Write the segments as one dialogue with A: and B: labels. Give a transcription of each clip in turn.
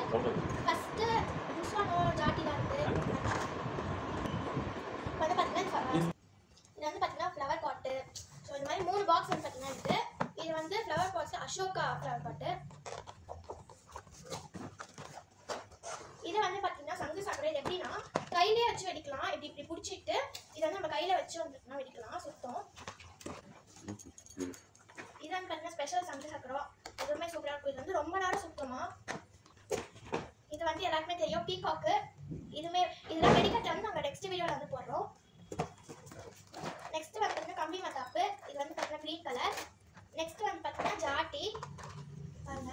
A: first புஷ்வானோ ஜாட்டிலாம் இருக்கு வந்து பார்த்தீங்கன்னா இது வந்து பார்த்தீங்கன்னா ஃப்ளவர் பாட்டு ஸோ இந்த மாதிரி மூணு பாக்ஸ் வந்து பார்த்தீங்கன்னா இருக்கு இது வந்து ஃப்ளவர் பாட்ஸ் அசோகா ஃப்ளவர் பாட்டு இது வந்து பார்த்தீங்கன்னா சங்கு சக்கரை இது எப்படின்னா கையிலே வச்சு வெடிக்கலாம் இப்படி இப்படி பிடிச்சிட்டு இதை வந்து நம்ம கையில் வச்சு வந்துட்டுனா வெடிக்கலாம் சுத்தம் இது வந்து பார்த்தீங்கன்னா ஸ்பெஷல் சங்கு சக்கரம் எதுவுமே சூப்பராக இருக்கும் இது வந்து ரொம்ப நேரம் சுத்தமா இது வந்து எல்லாருக்குமே தெரியும் பீகாக்கு இதுமே இதெல்லாம் வெடிக்கட்டு வந்து நாங்கள் நெக்ஸ்ட் வீடியோவில் வந்து போடுறோம் நெக்ஸ்ட் வந்து பார்த்தீங்கன்னா கம்பி மத்தாப்பு இது வந்து பார்த்தீங்கன்னா க்ரீன் கலர் நெக்ஸ்ட் வந்து பார்த்தீங்கன்னா ஜாட்டி பாருங்க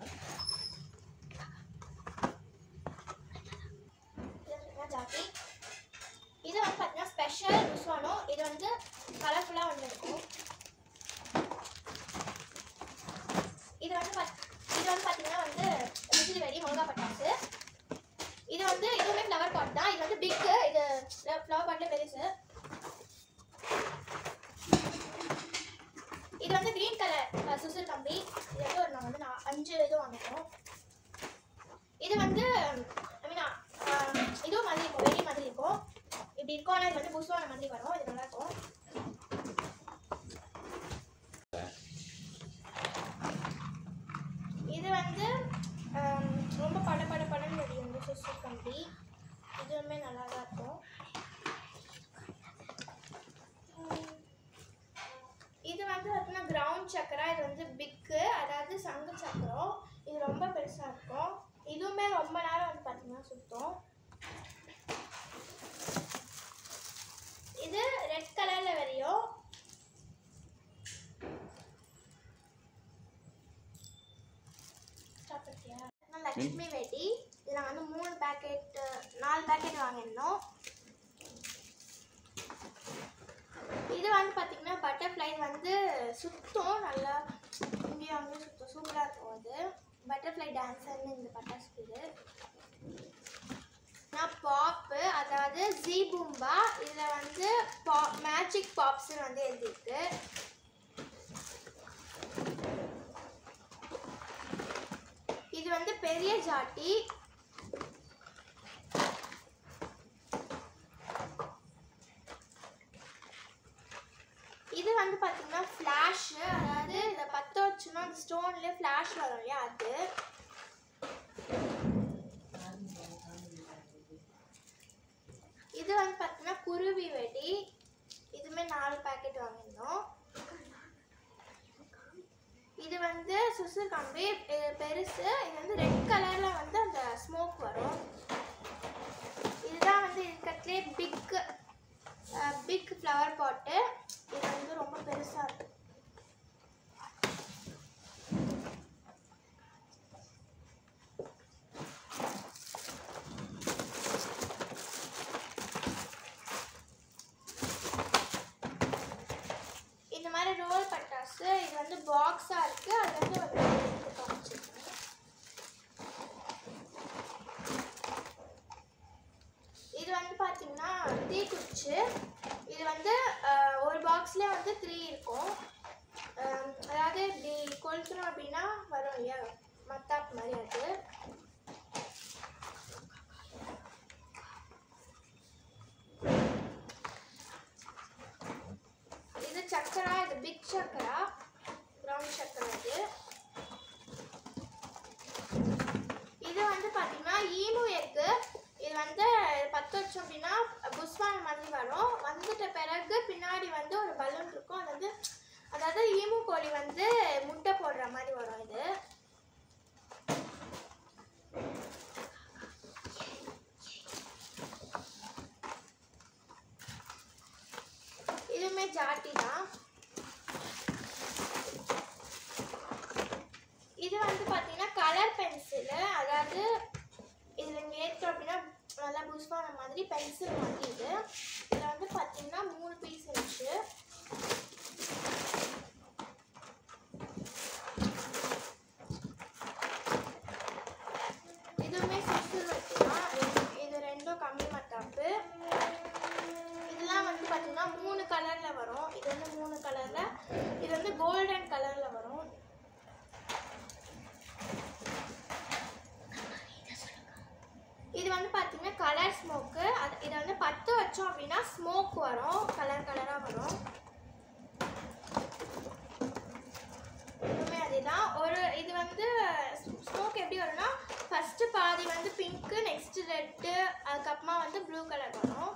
A: இது வந்து ஜாட்டி இது வந்து பார்த்தீங்கன்னா ஸ்பெஷல் புஸ்வானோ இது வந்து கலர்ஃபுல்லாக வந்து இருக்கும் இது வந்து பாத்- இது வந்து பார்த்தீங்கன்னா வந்து விசிறி வெடி மிளகா பட்டாசு இது வந்து இதுவுமே ஃப்ளவர் பாட் தான் இது வந்து பிக்கு இது ஃப்ளவர் பாட்ல பெருசு இது வந்து கிரீன் கலர் சுசில் கம்பி இது வந்து ஒரு நான் வந்து நான் அஞ்சு இது வாங்கிட்டோம் இது வந்து ஐ மீன் இதுவும் மாதிரி இருக்கும் வெடி மாதிரி இருக்கும் இப்படி இருக்கும் ஆனால் இது வந்து புஷ்வான மாதிரி வரும் இது நல்லா இருக்கும் இது வந்து ஆம், ரொம்ப பட பட படன்னு வெடி வந்து சுசு கம்பி இதுவுமே நல்லா தான் இருக்கும் உம், இது வந்து பார்த்தீங்கன்னா கிரவுண்ட் சக்கரா இது வந்து பிக்கு அதாவது சங்கு சக்கரம் இது ரொம்ப பெருசாக இருக்கும் இதுவுமே ரொம்ப நேரம் வந்து பார்த்தீங்கன்னா சுத்தம் இது ரெட் கலரில் வரையும் சாப்பிட்டியா நான் லக்ஷ்மி வெடி இதில் வந்து மூணு பேக்கெட் நாலு பேக்கெட் வாங்கியிருந்தோம் இது வந்து பார்த்தீங்கன்னா பட்டர்ஃப்ளை வந்து சுத்தம் நல்லா இங்கேயும் வந்து சுத்தம் சூப்பராக இருக்கும் அது பட்டர்ஃப்ளை டான்ஸர்னு இந்த பட்டாசு இது நான் பாப்பு அதாவது ஜீ பூம்பா இதில் வந்து பா மேஜிக் பாப்ஸ்னு வந்து எழுதியிருக்கு இது வந்து பெரிய ஜாட்டி இது வந்து பார்த்தீங்கன்னா ஃப்ளாஷு அதாவது இதை பற்ற வச்சோன்னா அந்த ஸ்டோன்லேயே ஃப்ளாஷ் வரும் இல்லையா அது இது வந்து பார்த்தீங்கன்னா குருவி வெடி இதுமே நாலு பேக்கெட் வாங்கியிருந்தோம் இது வந்து சுசு கம்பி இது பெருசு இது வந்து ரெட் கலர்ல வந்து அந்த ஸ்மோக் வரும் இதுதான் வந்து இருக்கிறதுலே பிக் பிக் ஃப்ளவர் பாட்டு இது வந்து ரொம்ப பெருசா இருக்கு இந்த மாதிரி ரோல் பட்டாசு இது வந்து பாக்ஸா இருக்கு அது வந்து ஒரு எடுத்து காமிச்சிருக்கேன் இது வந்து பாத்தீங்கன்னா தீக்குச்சி இது வந்து அஹ், ஒரு பாக்ஸ்ல வந்து த்ரீ இருக்கும் அஹ், அதாவது இப்படி கொளுத்துறோம் அப்படின்னா வரும் இல்லையா மத்தாப் மாதிரி அது இது சக்கரா இது பிக் சக்கரா ப்ரௌன் சக்கரா இது இது வந்து பார்த்தீங்கன்னா ஈமு எக்கு இது வந்து பத்து வச்சோம் அப்படின்னா புஷ்வான் மாதிரி வரும் வந்துட்ட பிறகு பின்னாடி வந்து ஒரு பலூன் இருக்கும் அது வந்து அதாவது ஈமு கோழி வந்து முட்டை போடுற மாதிரி வரும் இது இதுவுமே ஜாட்டி தான் இது வந்து பார்த்தீங்கன்னா கலர் பென்சிலு அதாவது இதில் இங்கே ஏற்றோம் அப்படின்னா நல்லா புஷ்வான மாதிரி பென்சில் மாதிரி இது இதில் வந்து பார்த்தீங்கன்னா மூணு பீஸ் இருந்துச்சு இதுவுமே சிக்ஸில் வச்சுக்கலாம் இது ரெண்டும் கம்மி மத்தாப்பு இதெல்லாம் வந்து பார்த்தீங்கன்னா மூணு கலரில் வரும் இது வந்து மூணு கலரில் இது வந்து கோல்டன் கலரில் வரும் வச்சோம் அப்படின்னா ஸ்மோக் வரும் கலர் கலராக வரும் இதுவுமே அதேதான் ஒரு இது வந்து ஸ்மோக் எப்படி வரும்னா ஃபஸ்ட்டு பாதி வந்து பிங்க்கு நெக்ஸ்ட்டு ரெட்டு அதுக்கப்புறமா வந்து ப்ளூ கலர் வரும்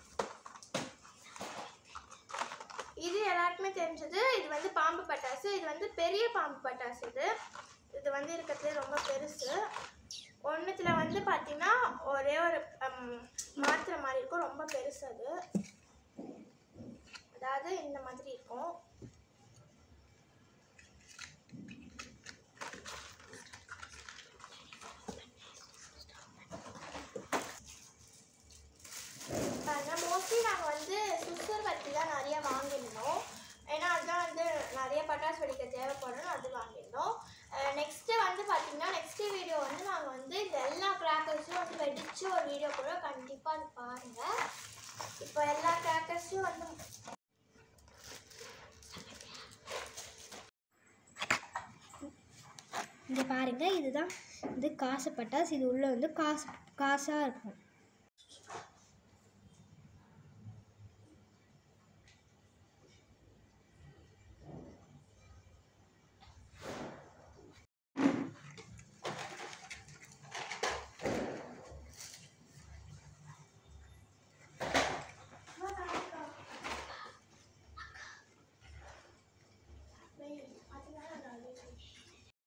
A: இது எல்லாருக்குமே தெரிஞ்சது இது வந்து பாம்பு பட்டாசு இது வந்து பெரிய பாம்பு பட்டாசு இது இது வந்து இருக்கிறதுலே ரொம்ப பெருசு ஒன்றுத்தில் வந்து பார்த்தீங்கன்னா ஒரே ஒரு ஹம், மாத்துற மாதிரி இருக்கும் ரொம்ப பெருசு அது அதாவது இந்த மாதிரி இருக்கும் பாருங்க மோஸ்ட்லி நாங்கள் வந்து சுசர் வத்தி தான் நிறைய வாங்கியிருந்தோம் ஏன்னா அதுதான் வந்து நிறைய பட்டாசு வெடிக்க தேவைப்படும் அது வாங்கியிருந்தோம் நெக்ஸ்ட்டு வந்து பார்த்தீங்கன்னா நெக்ஸ்ட் வீடியோ வந்து நாங்கள் வந்து இந்த எல்லா கிராக்கர்ஸும் வந்து வெடிச்சு ஒரு வீடியோ கூட கண்டிப்பாக அது பாருங்கள் இப்போ எல்லா கிராக்கர்ஸும் வந்து
B: இங்கே பாருங்கள் இதுதான் இது காசு பட்டாசு இது உள்ளே வந்து காசு காசாக இருக்கும்